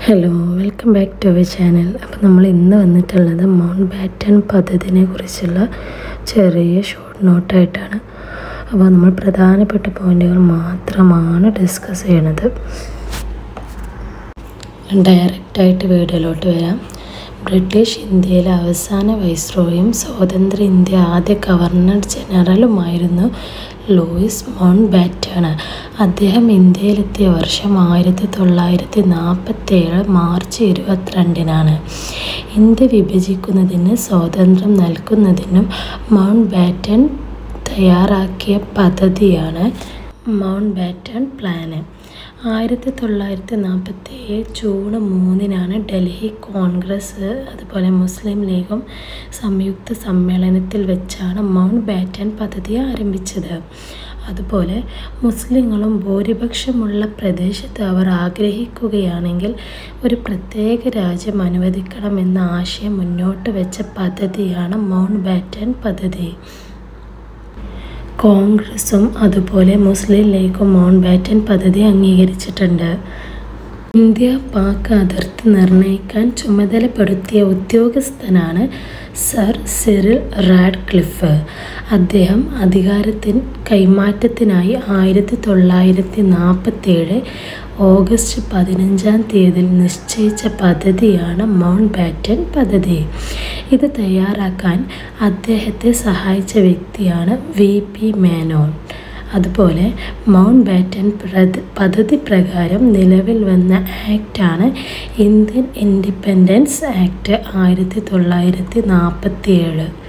hello welcome back to our channel അപ്പോൾ നമ്മൾ ഇന്ന് വന്നിട്ടുള്ളത് മൗണ്ട് ബാറ്റൺ പദ്ധതിനെ കുറിച്ചുള്ള ചെറിയ ഷോർട്ട് നോട്ടായിട്ടാണ് അപ്പോൾ നമ്മൾ പ്രധാനപ്പെട്ട പോയിന്റുകൾ മാത്രമാണ് ഡിസ്കസ് ചെയ്യണത് ഡയറക്റ്റായിട്ട് വീഡിയോയിലോട്ട് വരാം ബ്രിട്ടീഷ് ഇന്ത്യയിലെ അവസാന വൈസ്രോയും സ്വതന്ത്ര ഇന്ത്യ ആദ്യ ഗവർണർ ജനറലുമായിരുന്നു ലൂയിസ് മൗണ്ട് ബാറ്റൺ അദ്ദേഹം ഇന്ത്യയിലെത്തിയ വർഷം ആയിരത്തി തൊള്ളായിരത്തി നാൽപ്പത്തേഴ് മാർച്ച് ഇരുപത്തിരണ്ടിനാണ് ഇന്ത്യ വിഭജിക്കുന്നതിന് സ്വാതന്ത്ര്യം നൽകുന്നതിനും മൗണ്ട് ബാറ്റൺ തയ്യാറാക്കിയ പദ്ധതിയാണ് മൗണ്ട് ബാറ്റൺ പ്ലാന് ആയിരത്തി തൊള്ളായിരത്തി നാൽപ്പത്തി ഏഴ് ജൂൺ മൂന്നിനാണ് ഡൽഹി കോൺഗ്രസ് അതുപോലെ മുസ്ലിം ലീഗും സംയുക്ത സമ്മേളനത്തിൽ വെച്ചാണ് മൗണ്ട് ബാറ്റൺ പദ്ധതി ആരംഭിച്ചത് അതുപോലെ മുസ്ലിങ്ങളും ഭൂരിപക്ഷമുള്ള പ്രദേശത്ത് അവർ ആഗ്രഹിക്കുകയാണെങ്കിൽ ഒരു പ്രത്യേക രാജ്യം അനുവദിക്കണമെന്ന ആശയം മുന്നോട്ട് വെച്ച പദ്ധതിയാണ് മൗണ്ട് ബാറ്റൺ പദ്ധതി കോൺഗ്രസും അതുപോലെ മുസ്ലിം ലീഗും മൗണ്ട് ബാറ്റൻ പദ്ധതി അംഗീകരിച്ചിട്ടുണ്ട് ഇന്ത്യ പാക് അതിർത്തി നിർണ്ണയിക്കാൻ ചുമതലപ്പെടുത്തിയ ഉദ്യോഗസ്ഥനാണ് സർ സിറിൽ റാഡ്ക്ലിഫ് അദ്ദേഹം അധികാരത്തിൻ കൈമാറ്റത്തിനായി ആയിരത്തി തൊള്ളായിരത്തി നാൽപ്പത്തേഴ് ഓഗസ്റ്റ് പതിനഞ്ചാം തീയതി നിശ്ചയിച്ച പദ്ധതിയാണ് മൗണ്ട് ബാറ്റൻ പദ്ധതി ഇത് തയ്യാറാക്കാൻ അദ്ദേഹത്തെ സഹായിച്ച വ്യക്തിയാണ് വി പി മേനോൻ അതുപോലെ മൗണ്ട് ബാറ്റൻ പദ്ധതി പ്രകാരം നിലവിൽ വന്ന ആക്റ്റാണ് ഇന്ത്യൻ ഇൻഡിപെൻഡൻസ് ആക്ട് ആയിരത്തി തൊള്ളായിരത്തി നാൽപ്പത്തി ഏഴ്